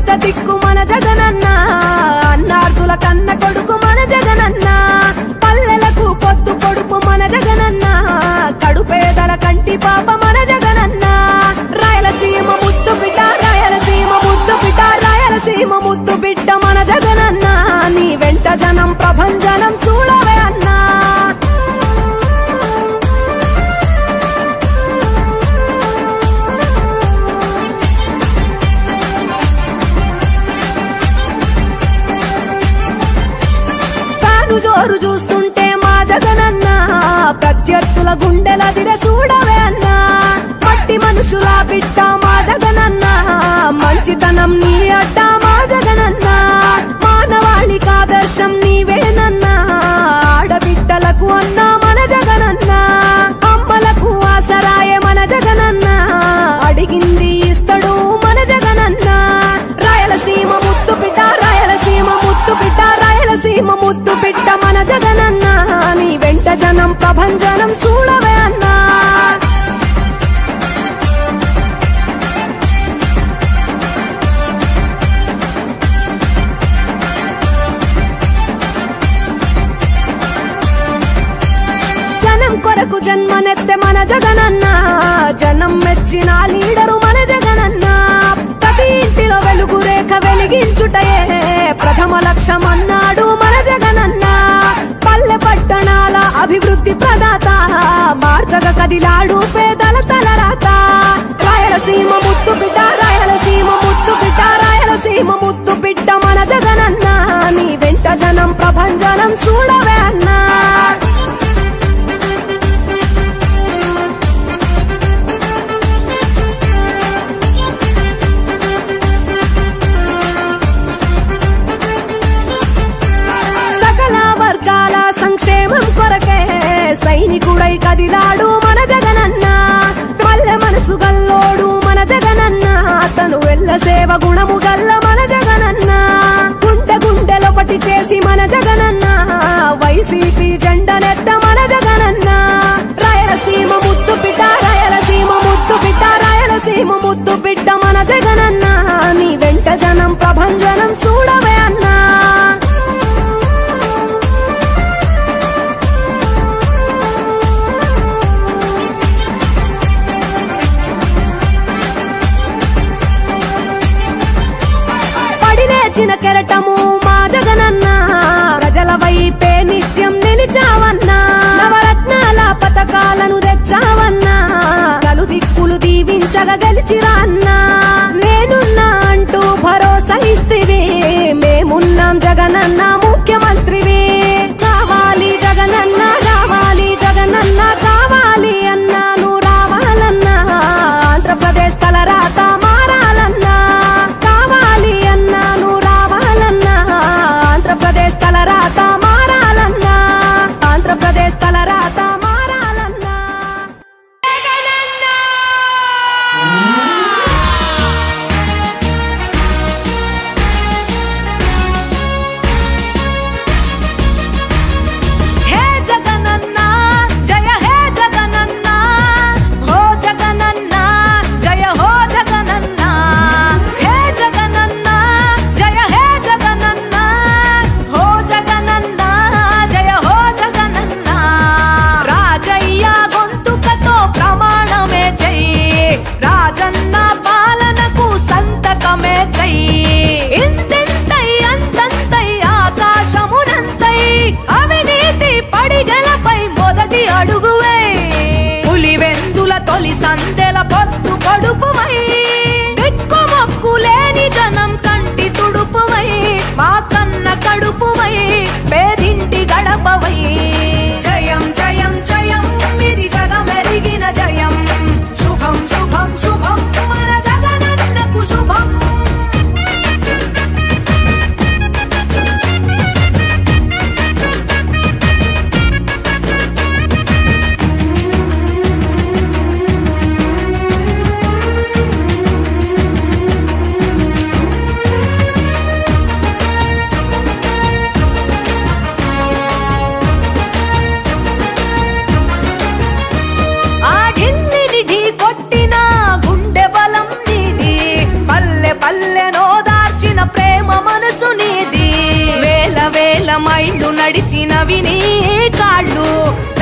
పెద్ద దిక్కు మన జగనన్న అన్నార్థుల కన్న కొడుకు మన జగనన్న పల్లెలకు పొద్దు కొడుకు మన జగనన్న కడుపేదల కంటి పాప మన జగనన్న రాయలసీమ ముద్దు బిడ్డ రాయలసీమ ముద్దు బిడ్డ రాయలసీమ ముద్దు బిడ్డ మన జగనన్న నీ వెంట జనం ప్రభంజనం చూడవే అన్నా తాను జోరు చూస్తుంటే మా జగనన్న ప్రత్యర్థుల గుండెల దిర చూడవే అన్నా మట్టి మనుషుల బిడ్డ మా జగనన్న మంచితనం నీ అడ్డ మా జగనన్న మానవాళికి ఆదర్శం నీవేనన్నా ఆడబిడ్డలకు అన్న మన జగనన్న అమ్మలకు ఆసరాయ మన జగనన్న అడిగింది ఇస్తడు మన జగనన్న రాయలసీమ ముత్తు బిడ్డ రాయలసీమ ముత్తు బిడ్డ రాయలసీమ ముత్తు బిడ్డ మన జగనన్న నీ వెంట జనం ప్రభంజనం చూడవే అన్నా జనం కొరకు జన్మనెత్తె మన జగనన్న జనం మెచ్చిన లీడరు మన జగనన్న ప్రతి ఇంటిలో వెలుగు రేఖ వెలిగించుటయే ప్రథమ లక్ష్యం అన్నాడు మన జగనన్న పల్లె పట్టణాల అభివృద్ధి ప్రదాత మార్చగ కదిలాడు పేదల తలరాత రాయలసీమ ముత్తు బిడ్డ రాయలసీమ ముత్తు బిడ్డ రాయలసీమ ముత్తు బిడ్డ మన జగనన్న నీ వెంట జనం ప్రభంజనం చూడవే అన్నా సకల వర్గాల సంక్షేమం కొరకే సైనికుడై కదిలాడు మన జగనన్న పల్లె మనసు గల్లోడు మన జగనన్న అతను వెళ్ళ సేవ గుణము గల్ల మన జగనన్న గుండె గుండెలొకటి చేసి మన జగనన్న వైసీపీ జెండనెత్త మన జగనన్న రాయలసీమ ముద్దు బిడ్డ రాయలసీమ ముద్దు బిడ్డ రాయలసీమ ముద్దు బిడ్డ మన జగనన్న నీ వెంట జనం ప్రభంజనం చూడవే అన్నా పడి లేచిన కెరటము మా జగనన్న ప్రజల వైపే నిత్యం నిలిచావన్నా నవరత్నాల పథకాలను తెచ్చావన్నా కలు దిక్కులు దీవించగా గెలిచిరా అన్నా నేనున్నా అంటూ భరోసా ఇస్తివి మేమున్నాం జగనన్న ముఖ్యమంత్రివి కావాలి జగనన్న రావాలి జగనన్న కావాలి అన్నా నువ్వు రావాలన్నా ఆంధ్రప్రదేశ్ తలరాత మారాలన్నా కావాలి అన్నా నువ్వు రావాలన్నా ఆంధ్రప్రదేశ్ తలరాత మారాలన్నా ఆంధ్రప్రదేశ్ తలరాత మారాలన్నా మైళ్ళు నడిచినవి నీ కాళ్ళు